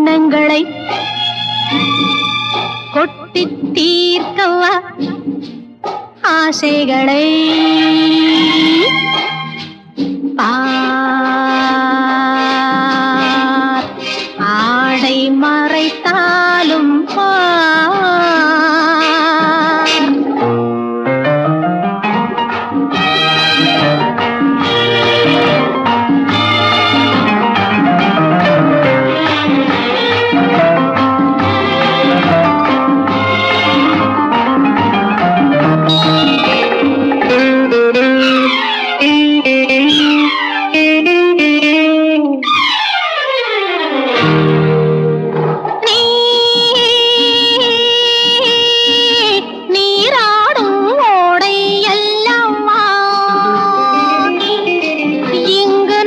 எண்ணங்களை கொட்டி தீர்க்கவா ஆசைகளை பார் ஆடை மறைத்தாலும் பார் நீ நீராடும் ஓடை அல்லவா இங்கு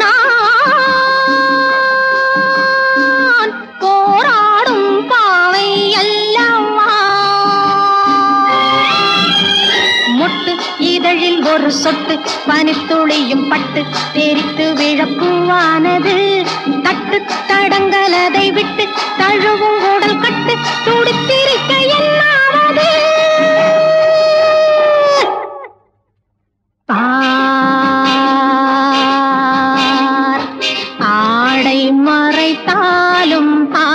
நான் போராடும் பாவை அல்லவா மொட்டு இதழில் ஒரு சொட்டு பனித்துளியும் பட்டு தெரித்து விழப்பூவானது தட்டு தடங்கள் அதை விட்டு தழுவும் உடல் கட்டு துடித்திருக்க என்னாவது பார் ஆடை மறைத்தாலும்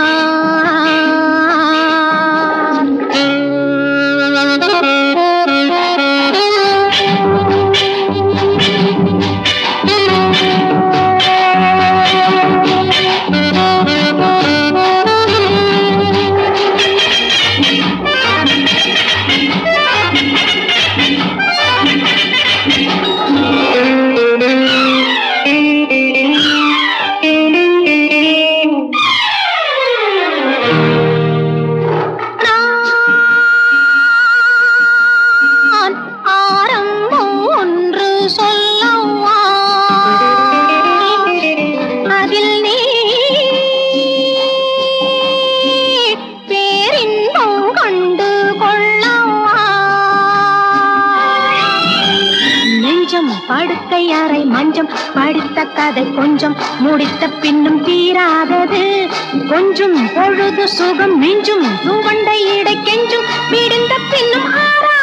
நான் ஆரம்பம் ஒன்று சொல்லவா அதில் நீ பேரின்பம் கண்டு கொள்ளவா நெஞ்சம் படுக்கை அறை மஞ்சம் படித்த கதை கொஞ்சம் முடித்த பின்னும் தீராதது கொஞ்சம் பொழுது சுகம் நெஞ்சும் துவண்டை இடை கெஞ்சும் விடுந்த பின்னும் ஆறா